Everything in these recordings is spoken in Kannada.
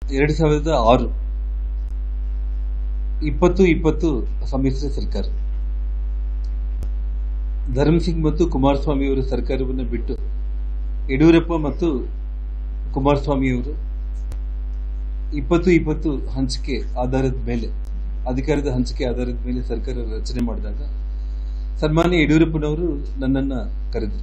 ಎರಡು ಸಾವಿರದ ಆರು ಇಪ್ಪತ್ತು ಇಪ್ಪತ್ತು ಸಮ್ಮಿಶ್ರ ಸರ್ಕಾರ ಧರ್ಮ್ ಸಿಂಗ್ ಮತ್ತು ಕುಮಾರಸ್ವಾಮಿ ಅವರ ಸರ್ಕಾರವನ್ನು ಬಿಟ್ಟು ಯಡಿಯೂರಪ್ಪ ಮತ್ತು ಕುಮಾರಸ್ವಾಮಿ ಅವರು ಇಪ್ಪತ್ತು ಇಪ್ಪತ್ತು ಹಂಚಿಕೆ ಆಧಾರದ ಮೇಲೆ ಅಧಿಕಾರದ ಹಂಚಿಕೆ ಆಧಾರದ ಮೇಲೆ ಸರ್ಕಾರ ರಚನೆ ಮಾಡಿದಾಗ ಸನ್ಮಾನ್ಯ ಯಡಿಯೂರಪ್ಪನವರು ನನ್ನನ್ನು ಕರೆದರು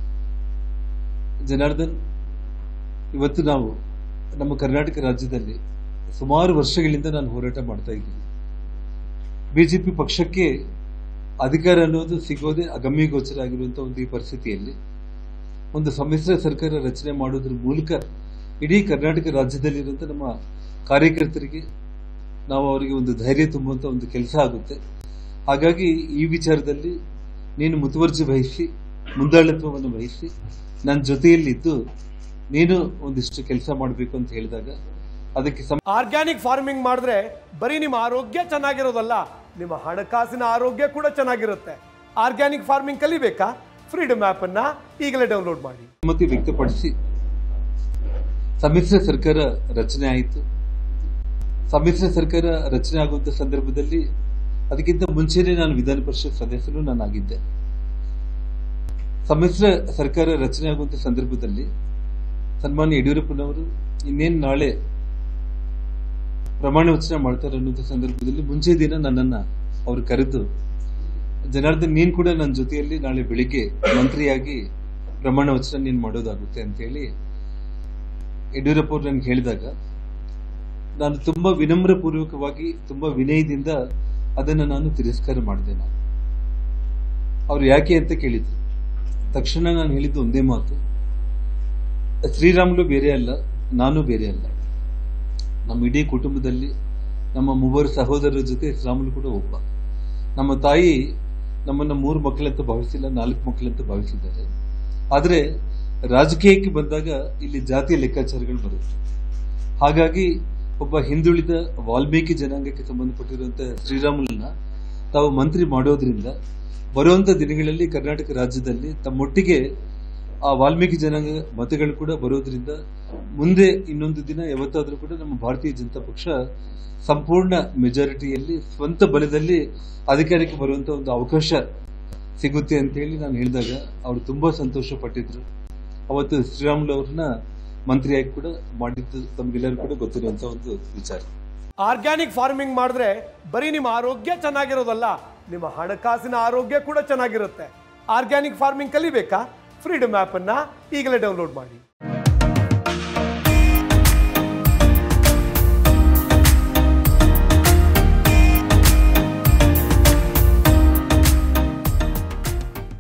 ಜನಾರ್ದನ್ ಇವತ್ತು ನಾವು ನಮ್ಮ ಕರ್ನಾಟಕ ರಾಜ್ಯದಲ್ಲಿ ಸುಮಾರು ವರ್ಷಗಳಿಂದ ನಾನು ಹೋರಾಟ ಮಾಡ್ತಾ ಇದ್ದೀನಿ ಬಿಜೆಪಿ ಪಕ್ಷಕ್ಕೆ ಅಧಿಕಾರ ಅನ್ನೋದು ಸಿಗೋದೇ ಅಗಮ್ಯ ಗೋಚರ ಆಗಿರುವಂಥ ಒಂದು ಈ ಪರಿಸ್ಥಿತಿಯಲ್ಲಿ ಒಂದು ಸಮ್ಮಿಶ್ರ ಸರ್ಕಾರ ರಚನೆ ಮಾಡೋದ್ರ ಮೂಲಕ ಇಡೀ ಕರ್ನಾಟಕ ರಾಜ್ಯದಲ್ಲಿರುವಂಥ ನಮ್ಮ ಕಾರ್ಯಕರ್ತರಿಗೆ ನಾವು ಅವರಿಗೆ ಒಂದು ಧೈರ್ಯ ತುಂಬುವಂಥ ಒಂದು ಕೆಲಸ ಆಗುತ್ತೆ ಹಾಗಾಗಿ ಈ ವಿಚಾರದಲ್ಲಿ ನೀನು ಮುತುವರ್ಜಿ ವಹಿಸಿ ಮುಂದಾಳತ್ವವನ್ನು ವಹಿಸಿ ನನ್ನ ಜೊತೆಯಲ್ಲಿದ್ದು ನೀನು ಒಂದಿಷ್ಟು ಕೆಲಸ ಮಾಡಬೇಕು ಅಂತ ಹೇಳಿದಾಗ ಅದಕ್ಕೆ ಸಂ ಆರ್ಗ್ಯಾನಿಕ್ ಫಾರ್ಮಿಂಗ್ ಮಾಡಿದ್ರೆ ಬರೀ ನಿಮ್ಮ ಆರೋಗ್ಯ ಚೆನ್ನಾಗಿರೋದಲ್ಲ ನಿಮ್ಮ ಹಣಕಾಸಿನ ಆರೋಗ್ಯ ಕೂಡ ಚೆನ್ನಾಗಿರುತ್ತೆ ಆರ್ಗ್ಯಾನಿಕ್ ಫಾರ್ಮಿಂಗ್ ಕಲಿಬೇಕಾ ಫ್ರೀಡಮ್ ಆಪ್ ಅನ್ನ ಈಗಲೇ ಡೌನ್ಲೋಡ್ ಮಾಡಿ ಸಮ್ಮತಿ ವ್ಯಕ್ತಪಡಿಸಿ ಸಮ್ಮಿಶ್ರ ಸರ್ಕಾರ ರಚನೆ ಆಯಿತು ಸಮ್ಮಿಶ್ರ ಸರ್ಕಾರ ರಚನೆ ಆಗುವಂತ ಸಂದರ್ಭದಲ್ಲಿ ಅದಕ್ಕಿಂತ ಮುಂಚೆನೆ ನಾನು ವಿಧಾನ ಪರಿಷತ್ ಸದಸ್ಯನು ನಾನಾಗಿದ್ದೆ ಸಮ್ಮಿಶ್ರ ಸರ್ಕಾರ ರಚನೆ ಆಗುವಂತ ಸಂದರ್ಭದಲ್ಲಿ ಸನ್ಮಾನ್ಯ ಯಡಿಯೂರಪ್ಪನವರು ಇನ್ನೇನು ನಾಳೆ ಪ್ರಮಾಣ ವಚನ ಮಾಡ್ತಾರೆ ಅನ್ನುವಂಥ ಸಂದರ್ಭದಲ್ಲಿ ಮುಂಚೆ ದಿನ ನನ್ನನ್ನ ಅವರು ಕರೆದು ಜನಾರ್ದನ್ ನೀನ್ ಕೂಡ ನನ್ನ ಜೊತೆಯಲ್ಲಿ ನಾಳೆ ಬೆಳಿಗ್ಗೆ ಮಂತ್ರಿಯಾಗಿ ಪ್ರಮಾಣ ವಚನ ನೀನು ಮಾಡೋದಾಗುತ್ತೆ ಅಂತ ಹೇಳಿ ಯಡಿಯೂರಪ್ಪ ಅವರು ನನ್ಗೆ ಹೇಳಿದಾಗ ನಾನು ತುಂಬಾ ವಿನಮ್ರ ಪೂರ್ವಕವಾಗಿ ತುಂಬಾ ವಿನಯದಿಂದ ಅದನ್ನು ನಾನು ತಿರಸ್ಕಾರ ಮಾಡಿದೆ ನಾನು ಅವ್ರು ಯಾಕೆ ಅಂತ ಕೇಳಿದ್ರು ತಕ್ಷಣ ನಾನು ಹೇಳಿದ್ದು ಒಂದೇ ಮಾತು ಶ್ರೀರಾಮುಲು ಬೇರೆ ಅಲ್ಲ ನಾನು ಬೇರೆ ಅಲ್ಲ ನಮ್ಮ ಇಡೀ ಕುಟುಂಬದಲ್ಲಿ ನಮ್ಮ ಮೂವರು ಸಹೋದರರ ಜೊತೆ ಶ್ರೀರಾಮುಲು ಕೂಡ ಒಬ್ಬ ನಮ್ಮ ತಾಯಿ ನಮ್ಮನ್ನ ಮೂರು ಮಕ್ಕಳಂತ ಭಾವಿಸಿಲ್ಲ ನಾಲ್ಕು ಮಕ್ಕಳಂತ ಭಾವಿಸಿದ್ದಾರೆ ಆದರೆ ರಾಜಕೀಯಕ್ಕೆ ಬಂದಾಗ ಇಲ್ಲಿ ಜಾತಿಯ ಲೆಕ್ಕಾಚಾರಗಳು ಬರುತ್ತೆ ಹಾಗಾಗಿ ಒಬ್ಬ ಹಿಂದುಳಿದ ವಾಲ್ಮೀಕಿ ಜನಾಂಗಕ್ಕೆ ಸಂಬಂಧಪಟ್ಟಿರುವಂತಹ ಶ್ರೀರಾಮುಲನ್ನ ತಾವು ಮಂತ್ರಿ ಮಾಡೋದ್ರಿಂದ ಬರುವಂತ ದಿನಗಳಲ್ಲಿ ಕರ್ನಾಟಕ ರಾಜ್ಯದಲ್ಲಿ ತಮ್ಮೊಟ್ಟಿಗೆ ಆ ವಾಲ್ಮೀಕಿ ಜನಾಂಗ ಮತಗಳು ಕೂಡ ಬರೋದ್ರಿಂದ ಮುಂದೆ ಇನ್ನೊಂದು ದಿನ ಯಾವತ್ತಾದ್ರೂ ಕೂಡ ನಮ್ಮ ಭಾರತೀಯ ಜನತಾ ಪಕ್ಷ ಸಂಪೂರ್ಣ ಮೆಜಾರಿಟಿಯಲ್ಲಿ ಸ್ವಂತ ಬಲದಲ್ಲಿ ಅಧಿಕಾರಕ್ಕೆ ಬರುವಂತ ಒಂದು ಅವಕಾಶ ಸಿಗುತ್ತೆ ಅಂತ ಹೇಳಿ ನಾನು ಹೇಳಿದಾಗ ಅವರು ತುಂಬಾ ಸಂತೋಷ ಪಟ್ಟಿದ್ರು ಅವತ್ತು ಶ್ರೀರಾಮುಲು ಅವ್ರನ್ನ ಮಂತ್ರಿಯಾಗಿ ಕೂಡ ಮಾಡಿದ್ದು ತಮ್ಗೆಲ್ಲರೂ ಕೂಡ ಗೊತ್ತಿರುವಂತ ಒಂದು ವಿಚಾರ ಆರ್ಗ್ಯಾನಿಕ್ ಫಾರ್ಮಿಂಗ್ ಮಾಡಿದ್ರೆ ಬರೀ ನಿಮ್ಮ ಆರೋಗ್ಯ ಚೆನ್ನಾಗಿರೋದಲ್ಲ ನಿಮ್ಮ ಹಣಕಾಸಿನ ಆರೋಗ್ಯ ಕೂಡ ಚೆನ್ನಾಗಿರುತ್ತೆ ಆರ್ಗ್ಯಾನಿಕ್ ಫಾರ್ಮಿಂಗ್ ಕಲಿಬೇಕಾ ಫ್ರೀಡಮ್ ಆಪ್ ಅನ್ನ ಈಗಲೇ ಡೌನ್ಲೋಡ್ ಮಾಡಿ